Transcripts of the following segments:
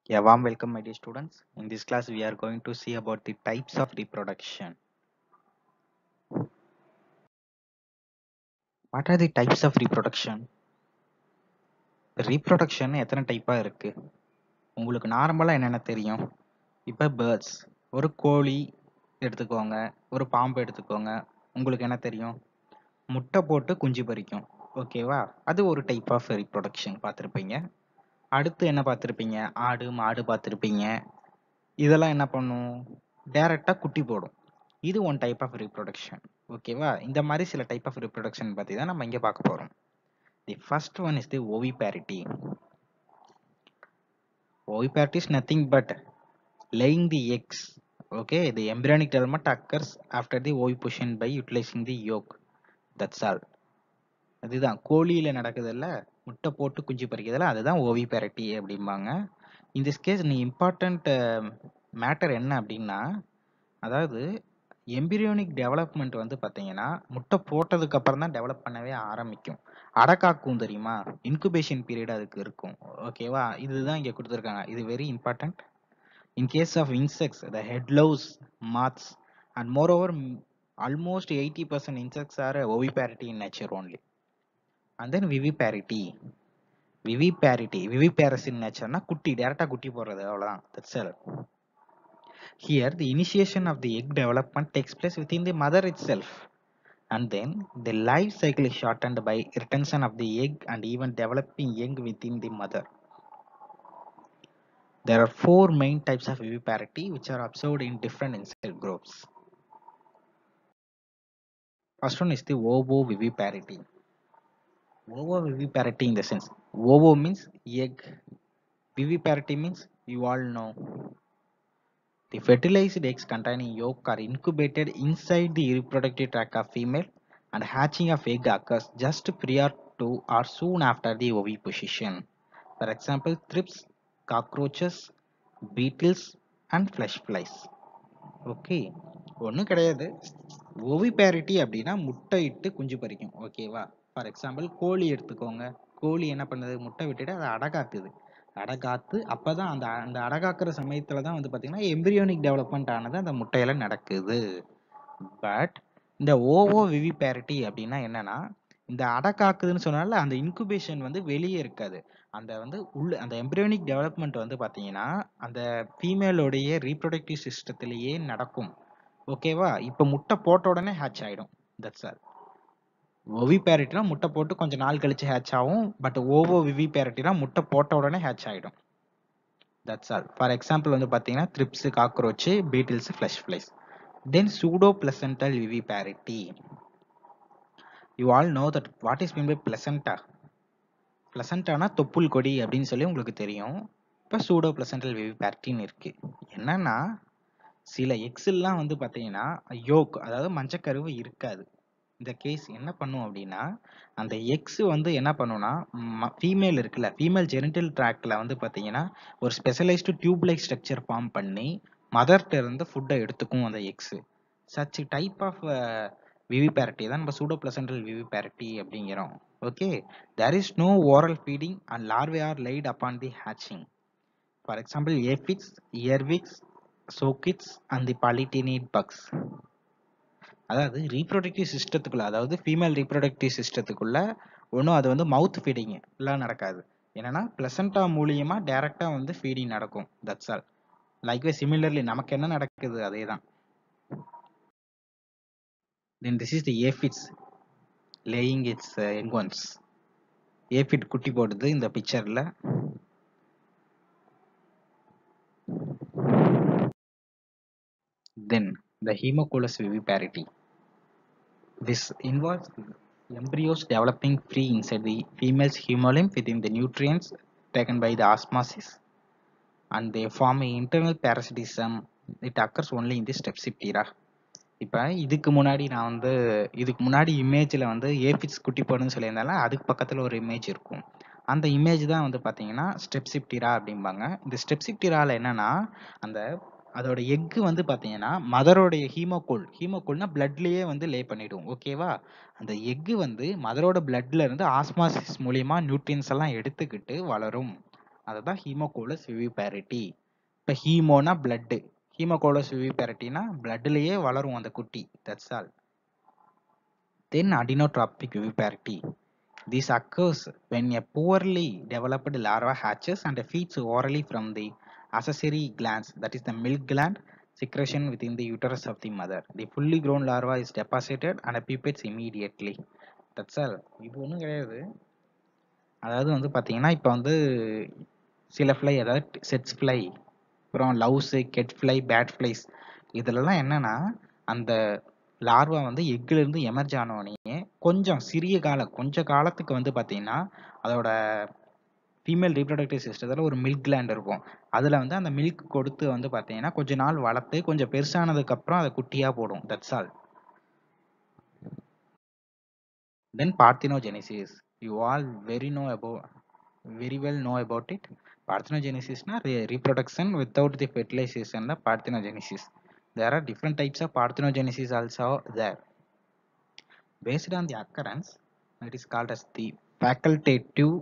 A warm welcome, my dear students. In this class, we are going to see about the types of reproduction. What are the types of reproduction? Reproduction எத்தனை டைப்பா இருக்கு உங்களுக்கு நார்மலா என்னென்ன தெரியும் இப்போ birds ஒரு கோழி எடுத்துக்கோங்க ஒரு பாம்பு எடுத்துக்கோங்க உங்களுக்கு என்ன தெரியும் முட்டை போட்டு குஞ்சு பொரிக்கும் ஓகேவா அது ஒரு டைப் ஆஃப் reproduction பார்த்துருப்பீங்க அடுத்து என்ன பார்த்துருப்பீங்க ஆடு மாடு பார்த்துருப்பீங்க இதெல்லாம் என்ன பண்ணும் டைரக்டா குட்டி போடும் இது ஒன் டைப் ஆஃப் reproduction ஓகேவா இந்த மாதிரி சில டைப் ஆஃப் reproduction பத்தி தான் நம்ம இங்க பார்க்க போறோம் the first one is the oviparity oviparity is nothing but laying the eggs okay the embryonic development occurs after the oviposition by utilizing the yolk that's all அதுதான் கோழியில நடக்குதுல்ல முட்டை போட்டு குஞ்சு பறிக்கிறதுல அதுதான் ஓவிபேரட்டி அப்படிம்பாங்க இந்த கேஸ் நீ இம்பார்ட்டண்ட் மேட்டர் என்ன அப்படின்னா அதாவது எம்பிரியோனிக் டெவலப்மெண்ட் வந்து பார்த்தீங்கன்னா முட்டை போட்டதுக்கு அப்புறம் தான் டெவலப் பண்ணவே ஆரம்பிக்கும் அடக்காக்கும் தெரியுமா இன்குபேஷன் பீரியட் அதுக்கு இருக்கும் ஓகேவா இதுதான் இங்கே கொடுத்துருக்காங்க இது very important in case of insects the headless moths and more over almost eighty percent insects are oviparity in nature only and then viviparity viviparity viviparous in நேச்சர்னா குட்டி டேரக்டா குட்டி போடுறது அவ்வளவுதான் that's all here the initiation of the egg development takes place within the mother itself and then the life cycle is shortened by retention of the egg and even developing young within the mother. There are four main types of viviparity which are observed in different insect groups. First one is the ovoviviparity. Ovoviviparity in the sense, ovo means egg, viviparity means you all know. The fertilized eggs containing yolk are incubated inside the reproductive tract of female and hatching of egg occurs just prior to or soon after the oviposition. For example, thrips, cockroaches, beetles and flesh flies. Okay ஒன்றும் கிடையாது ஓவிபேரிட்டி அப்படின்னா முட்டை இட்டு குஞ்சு பறிக்கும் ஓகேவா for example கோழி எடுத்துக்கோங்க கோழி என்ன பண்ணுது முட்டை விட்டுட்டு அதை அடகாக்குது அடகாத்து அப்பதான் அந்த அந்த அடகாக்குற சமயத்துல தான் வந்து பாத்தீங்கன்னா எம்பிரியோனிக் டெவலப்மெண்ட் ஆனது அந்த முட்டையில நடக்குது பட் இந்த ஓவோ விவிபேரிட்டி அப்படின்னா என்னன்னா இந்த அடக்காக்குதுன்னு சொன்னால அந்த இன்குபேஷன் வந்து வெளியே இருக்காது அந்த வந்து உள்ள அந்த எம்பிரியோனிக் டெவலப்மெண்ட் வந்து பாத்தீங்கன்னா அந்த ஃபீமேலோடைய ரீப்ரொடக்டிவ் சிஸ்டத்திலேயே நடக்கும் ஓகேவா இப்போ முட்டை போட்ட உடனே ஹேட்ச் ஆயிடும் தட்ஸ் ஆல் ஓவிபேரிட்டினா முட்டை போட்டு கொஞ்சம் நாள் கழிச்சு ஹேட்ச் ஆகும் பட் ஓவோ விவிபேரிட்டினா முட்டை போட்ட உடனே ஹேட்ச் ஆயிடும் தட்ஸ் ஆல் ஃபார் எக்ஸாம்பிள் வந்து பார்த்தீங்கன்னா thrips cockroach beetles flesh flies then pseudo placental viviparity you all know that what is mean by placenta பிளசண்டானா தொப்புள் கொடி அப்படின்னு சொல்லி உங்களுக்கு தெரியும் இப்போ சூடோ பிளசன்டல் விவிபேரிட்டின்னு இருக்கு என்னன்னா சில எக்ஸெல்லாம் வந்து பார்த்தீங்கன்னா யோக் அதாவது மஞ்சக்கருவு இருக்காது இந்த கேஸ் என்ன பண்ணும் அப்படின்னா அந்த எக்ஸ் வந்து என்ன பண்ணும்னா ஃபீமேல் இருக்குல்ல ஃபீமேல் ஜெனிட்டல் ட்ராக்ல வந்து பார்த்தீங்கன்னா ஒரு specialized tube like structure form பண்ணி மதர்கிட்ட இருந்து ஃபுட்டை எடுத்துக்கும் அந்த ex such type of viviparity தான் நம்ம சூடோ பிளசன்டல் விவிபேரிட்டி அப்படிங்கிறோம் okay there is no oral feeding and larvae are laid upon the hatching for example aphids earwigs psocids and the polyctenid bugs அதாவது ரீப்ரொடக்டிவ் சிஸ்டத்துக்குள்ள அதாவது female reproductive சிஸ்டத்துக்குள்ள ஒன்றும் அது வந்து மவுத் feeding எல்லாம் நடக்காது என்னன்னா பிளசண்டா மூலியமா டைரக்டா வந்து ஃபீடிங் நடக்கும் தட்ஸ் ஆல் லைக்வே சிமிலர்லி நமக்கு என்ன நடக்குது அதே தான் then this is the aphids laying its young ones aphid குட்டி போடுது இந்த பிக்சர்ல தென் the hemoculus viviparity. This involves embryos developing free inside the female's hemolymph within the nutrients taken by the osmosis and they form an internal parasitism. It occurs only in the Strepsiptera. இப்போ இதுக்கு முன்னாடி நான் வந்து இதுக்கு முன்னாடி இமேஜில் வந்து ஏபிட்ஸ் குட்டி போடுன்னு சொல்லியிருந்தாலும் அதுக்கு பக்கத்தில் ஒரு இமேஜ் இருக்கும் அந்த இமேஜ் தான் வந்து பார்த்தீங்கன்னா ஸ்டெப்சிப்டிரா அப்படிம்பாங்க இந்த ஸ்டெப்சிப்டிராவில் என்னன்னா அந்த அதோட எக்கு வந்து பார்த்தீங்கன்னா மதரோடைய ஹீமோகோல் ஹீமோகோல்னா பிளட்லயே வந்து லே பண்ணிடும் ஓகேவா அந்த எக்கு வந்து மதரோட பிளட்ல இருந்து ஆஸ்மாசிஸ் மூலியமா நியூட்ரியன்ஸ் எல்லாம் எடுத்துக்கிட்டு வளரும் அதுதான் ஹீமோகோலஸ் விவிபேரிட்டி இப்போ ஹீமோனா பிளட்டு ஹீமோகோலஸ் விவிபேரிட்டினா பிளட்லேயே வளரும் அந்த குட்டி that's all then adenotrophic viviparity This occurs when a poorly developed larva hatches and feeds orally from the accessory glands, that is the milk gland, secretion within the uterus of the mother. The fully grown larva is deposited and pupates immediately. That's all. இது ஒன்றும் கிடையாது அதாவது வந்து பார்த்தீங்கன்னா இப்போ வந்து சில fly அதாவது செட்ஸ் ஃப்ளை அப்புறம் louse ked fly bat flies இதிலலாம் என்னன்னா அந்த லார்வா வந்து எக்கிலிருந்து எமர்ஜ் ஆனோடனே கொஞ்சம் சிறிய காலம் கொஞ்ச காலத்துக்கு வந்து பார்த்தீங்கன்னா அதோட ஃபீமேல் ரீப்ரொடக்டிவ் சிஸ்டத்தில் ஒரு மில்க் கிளாண்ட் இருக்கும் அதில் வந்து அந்த மில்க் கொடுத்து வந்து பார்த்தீங்கன்னா கொஞ்ச நாள் வளர்த்து கொஞ்சம் பெருசானதுக்கப்புறம் அதை குட்டியாக போடும் that's all then parthenogenesis you all very know about very well know about it பார்த்தினோஜெனிசிஸ்னா ரீப்ரொடக்ஷன் வித்தவுட் தி ஃபெர்டிலைசேஷன் தான் parthenogenesis there are different types of parthenogenesis also there based on the occurrence it is called as the facultative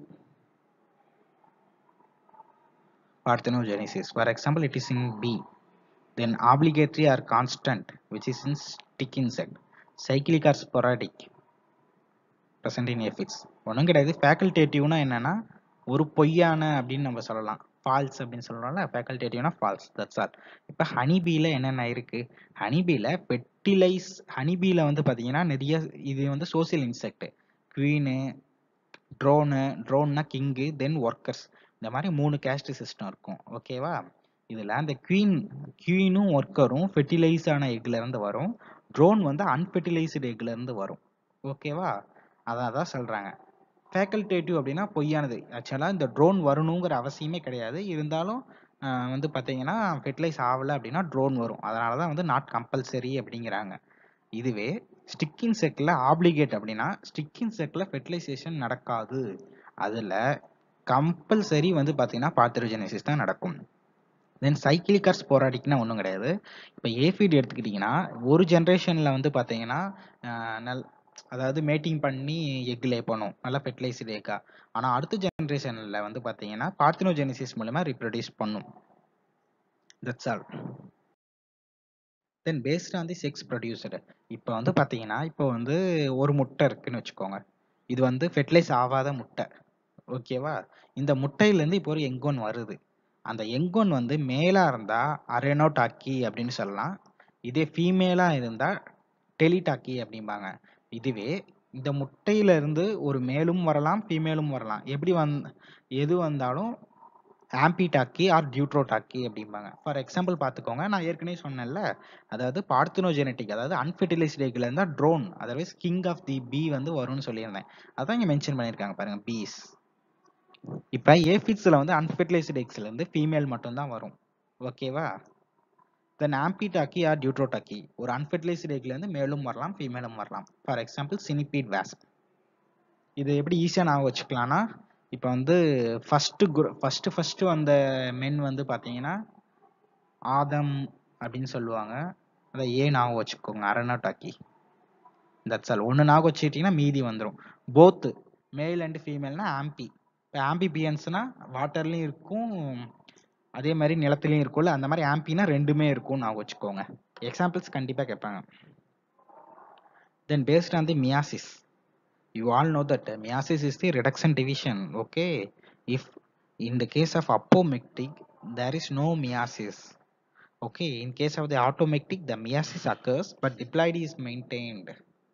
parthenogenesis for example it is in bee then obligatory or constant which is in stick insect cyclic or sporadic present in aphids ஒன்றும் கிடையாது ஃபேக்கல்டேட்டிவ்னா என்னன்னா ஒரு பொய்யான அப்படின்னு நம்ம சொல்லலாம் falls அப்படின்னு சொல்கிறோம்ல ஃபேக்கல்டேட்டிவ்னா ஃபால்ஸ் தட்ஸ் ஆல் இப்போ ஹனிபீல என்னென்ன இருக்குது ஹனிபீல ஃபெர்டிலைஸ் ஹனிபீல வந்து பார்த்தீங்கன்னா நிறைய இது வந்து சோசியல் இன்செக்ட் குவீனு ட்ரோனு ட்ரோன்னா கிங்கு தென் ஒர்க்கர்ஸ் இந்த மாதிரி மூணு கேஸ்ட் சிஸ்டம் இருக்கும் ஓகேவா இதில் அந்த குவீன் குவீனும் ஒர்க்கரும் ஃபெர்டிலைஸ் ஆன எக்லேருந்து வரும் ட்ரோன் வந்து அன்ஃபெர்டிலைஸ்டு எக்லேருந்து வரும் ஓகேவா அதான் தான் சொல்கிறாங்க ஃபேக்கல்டேட்டிவ் அப்படின்னா பொய்யானது ஆக்சுவலாக இந்த ட்ரோன் வரணுங்கிற அவசியமே கிடையாது இருந்தாலும் வந்து பார்த்தீங்கன்னா ஃபெர்டிலைஸ் ஆகலை அப்படின்னா ட்ரோன் வரும் அதனால தான் வந்து நாட் கம்பல்சரி அப்படிங்கிறாங்க இதுவே ஸ்டிக்கிங் செக்கில் ஆப்ளிகேட் அப்படின்னா ஸ்டிக்கிங் செக்கில் ஃபெர்டிலைசேஷன் நடக்காது அதில் கம்பல்சரி வந்து பார்த்தீங்கன்னா பாத்திரோஜெனிசிஸ் தான் நடக்கும் தென் சைக்கிளிக் ஆர் ஸ்போராடிக்னா ஒன்றும் கிடையாது இப்போ ஏஃபீட் எடுத்துக்கிட்டிங்கன்னா ஒரு ஜென்ரேஷனில் வந்து பார்த்தீங்கன்னா நல் அதாவது மேட்டிங் பண்ணி எக் லே பண்ணும் நல்லா ஃபெர்டிலைஸ்டு எக்கா ஆனால் அடுத்த ஜென்ரேஷனில் வந்து பார்த்தீங்கன்னா பார்த்தினோஜெனிசிஸ் மூலமாக ரீப்ரொடியூஸ் பண்ணும் that's all then based on the sex producer இப்போ வந்து பார்த்தீங்கன்னா இப்போ வந்து ஒரு முட்டை இருக்குன்னு வச்சுக்கோங்க இது வந்து ஃபெர்டிலைஸ் ஆகாத முட்டை ஓகேவா இந்த முட்டையிலேருந்து இப்போ ஒரு எங்கோன் வருது அந்த எங்கோன் வந்து மேலாக இருந்தால் அரேனோடாக்கி அப்படின்னு சொல்லலாம் இதே ஃபீமேலாக இருந்தால் டெலிடாக்கி அப்படிம்பாங்க இதுவே இந்த முட்டையில இருந்து ஒரு மேலும் வரலாம் ஃபீமேலும் வரலாம் எப்படி வந் எது வந்தாலும் ஆம்பிடாக்கி ஆர் டியூட்ரோடாக்கி அப்படிம்பாங்க ஃபார் எக்ஸாம்பிள் பார்த்துக்கோங்க நான் ஏற்கனவே சொன்னேன்ல அதாவது பார்த்தினோஜெனட்டிக் அதாவது அன்ஃபெர்டிலைஸ்ட் எக்ல இருந்தால் drone otherwise king of the bee வந்து வரும்னு சொல்லியிருந்தேன் அதான் இங்கே மென்ஷன் பண்ணியிருக்காங்க பாருங்க பீஸ் இப்போ ஏஃபிட்ஸில் வந்து அன்ஃபெர்டிலைஸ்ட் எக்ஸ்ல இருந்து ஃபீமேல் மட்டும்தான் வரும் ஓகேவா தென் ஆம்பிடாக்கி ஆர் டியூட்ரோடாக்கி ஒரு அன்ஃபெர்டிலைஸ்டு எக்லேருந்து மேலும் வரலாம் ஃபீமேலும் வரலாம் ஃபார் எக்ஸாம்பிள் சினிபீட் வேஸ்ப் இது எப்படி ஈஸியாக நான் வச்சுக்கலாம்னா இப்போ வந்து ஃபஸ்ட்டு குரு ஃபஸ்ட்டு ஃபஸ்ட்டு வந்த மென் வந்து பார்த்தீங்கன்னா ஆதம் அப்படின்னு சொல்லுவாங்க அதை ஏ ஞாபகம் வச்சுக்கோங்க அரனோடாக்கி தட்ஸ் ஆல் ஒன்று ஞாபகம் வச்சுக்கிட்டிங்கன்னா மீதி வந்துடும் போத்து மேல் அண்ட் ஃபீமேல்னா ஆம்பி இப்போ ஆம்பிபியன்ஸ்னா வாட்டர்லேயும் இருக்கும் அதே மாதிரி நிலத்துலையும் இருக்கும்ல அந்த மாதிரி ஆம்பினா ரெண்டுமே இருக்கும் நான் வச்சுக்கோங்க எக்ஸாம்பிள்ஸ் கண்டிப்பாக கேட்பாங்க then based on the meiosis you all know that meiosis is the reduction division okay if in the case of apomictic there is no meiosis okay in case of the automectic the meiosis occurs but diploidy is maintained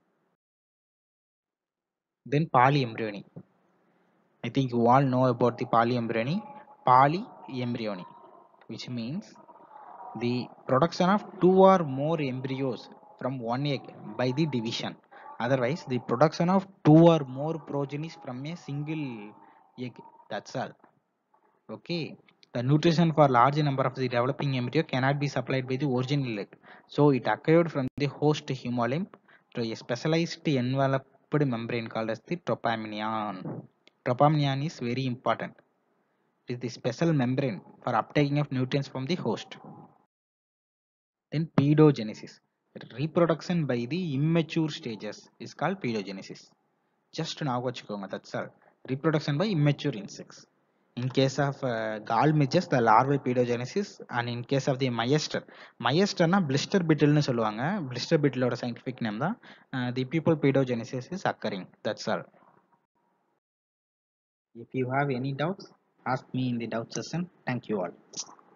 then polyembryony i think you all know about the polyembryony polyembryony which means the production of two or more embryos from one egg by the division otherwise the production of two or more progenies from a single egg that's all okay the nutrition for large number of the developing embryo cannot be supplied by the original egg so it acquired from the host hemolymph to a specialized enveloped membrane called as the tropaminion tropaminion is very important it is the special membrane for uptaking of nutrients from the host then pedogenesis reproduction by the immature stages is called pedogenesis just now வச்சுக்கோங்க that's all reproduction by immature insects In case of uh, gall midges, the larval pedogenesis and in case of the myester, mysterனா blister beetle சொல்லுவாங்க blister beetle ஓட scientific name தான் uh, the pupal pedogenesis is occurring. That's all. If you have any doubts, ask me in the doubt session. Thank you all.